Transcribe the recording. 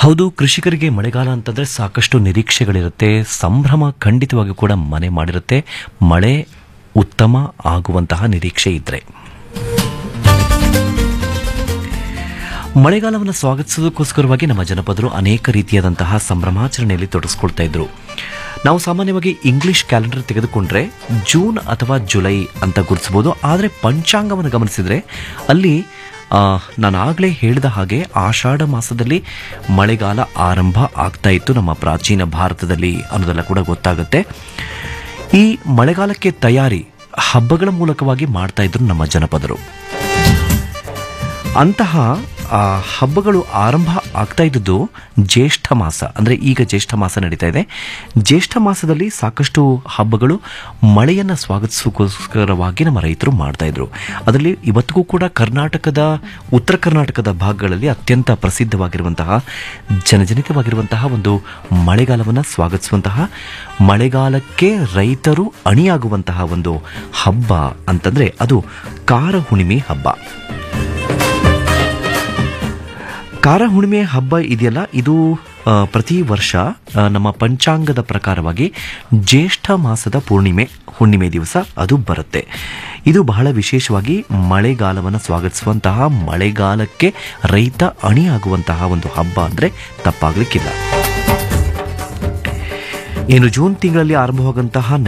ಹೌದು ಕೃಷಿಕರಿಗೆ ಮಳೆಗಾಲ ಅಂತಂದ್ರೆ ಸಾಕಷ್ಟು ನಿರೀಕ್ಷೆಗಳಿರುತ್ತೆ ಸಂಭ್ರಮ ಖಂಡಿತವಾಗಿಯೂ ಕೂಡ ಮನೆ ಮಾಡಿರುತ್ತೆ ಮಳೆ ಉತ್ತಮ ಆಗುವಂತಹ ನಿರೀಕ್ಷೆ ಇದ್ರೆ ಮಳೆಗಾಲವನ್ನು ಸ್ವಾಗತಿಸೋದಕ್ಕೋಸ್ಕರವಾಗಿ ನಮ್ಮ ಜನಪದರು ಅನೇಕ ರೀತಿಯಾದಂತಹ ಸಂಭ್ರಮಾಚರಣೆಯಲ್ಲಿ ತೊಡಗಿಸ್ಕೊಳ್ತಾ ಇದ್ರು ನಾವು ಸಾಮಾನ್ಯವಾಗಿ ಇಂಗ್ಲಿಷ್ ಕ್ಯಾಲೆಂಡರ್ ತೆಗೆದುಕೊಂಡ್ರೆ ಜೂನ್ ಅಥವಾ ಜುಲೈ ಅಂತ ಗುರುತಿಸಬಹುದು ಆದರೆ ಪಂಚಾಂಗವನ್ನು ಗಮನಿಸಿದ್ರೆ ಅಲ್ಲಿ ಆ, ನಾನು ಆಗಲೇ ಹೇಳಿದ ಹಾಗೆ ಆಷಾಢ ಮಾಸದಲ್ಲಿ ಮಳೆಗಾಲ ಆರಂಭ ಆಗ್ತಾ ಇತ್ತು ನಮ್ಮ ಪ್ರಾಚೀನ ಭಾರತದಲ್ಲಿ ಅನ್ನೋದೆಲ್ಲ ಕೂಡ ಗೊತ್ತಾಗುತ್ತೆ ಈ ಮಳೆಗಾಲಕ್ಕೆ ತಯಾರಿ ಹಬ್ಬಗಳ ಮೂಲಕವಾಗಿ ಮಾಡ್ತಾ ಇದ್ರು ನಮ್ಮ ಜನಪದರು ಅಂತಹ ಆ, ಹಬ್ಬಗಳು ಆರಂಭ ಆಗ್ತಾ ಇದ್ದದ್ದು ಜ್ಯೇಷ್ಠ ಮಾಸ ಅಂದರೆ ಈಗ ಜ್ಯೇಷ್ಠ ಮಾಸ ನಡೀತಾ ಇದೆ ಜ್ಯೇಷ್ಠ ಮಾಸದಲ್ಲಿ ಸಾಕಷ್ಟು ಹಬ್ಬಗಳು ಮಳೆಯನ್ನು ಸ್ವಾಗತಿಸೋಕ್ಕೋಸ್ಕರವಾಗಿ ನಮ್ಮ ರೈತರು ಮಾಡ್ತಾ ಇದ್ರು ಅದರಲ್ಲಿ ಇವತ್ತಿಗೂ ಕೂಡ ಕರ್ನಾಟಕದ ಉತ್ತರ ಕರ್ನಾಟಕದ ಭಾಗಗಳಲ್ಲಿ ಅತ್ಯಂತ ಪ್ರಸಿದ್ಧವಾಗಿರುವಂತಹ ಜನಜನಿತವಾಗಿರುವಂತಹ ಒಂದು ಮಳೆಗಾಲವನ್ನು ಸ್ವಾಗತಿಸುವಂತಹ ಮಳೆಗಾಲಕ್ಕೆ ರೈತರು ಅಣಿಯಾಗುವಂತಹ ಒಂದು ಹಬ್ಬ ಅಂತಂದ್ರೆ ಅದು ಕಾರ ಹುಣ್ಣಿಮೆ ಹಬ್ಬ ಕಾರ ಹುಣ್ಣಿಮೆ ಹಬ್ಬ ಇದೆಯಲ್ಲ ಇದು ಆ, ಪ್ರತಿ ವರ್ಷ ಆ, ನಮ್ಮ ಪಂಚಾಂಗದ ಪ್ರಕಾರವಾಗಿ ಜ್ಯೇಷ್ಠ ಮಾಸದ ಪೂರ್ಣಿಮೆ ಹುಣ್ಣಿಮೆ ದಿವಸ ಅದು ಬರುತ್ತೆ ಇದು ಬಹಳ ವಿಶೇಷವಾಗಿ ಮಳೆಗಾಲವನ್ನು ಸ್ವಾಗತಿಸುವಂತಹ ಮಳೆಗಾಲಕ್ಕೆ ರೈತ ಅಣಿಯಾಗುವಂತಹ ಒಂದು ಹಬ್ಬ ಅಂದರೆ ತಪ್ಪಾಗಲಿಕ್ಕಿಲ್ಲ ಏನು ಜೂನ್ ತಿಂಗಳಲ್ಲಿ ಆರಂಭವಾಗುವಂತಹ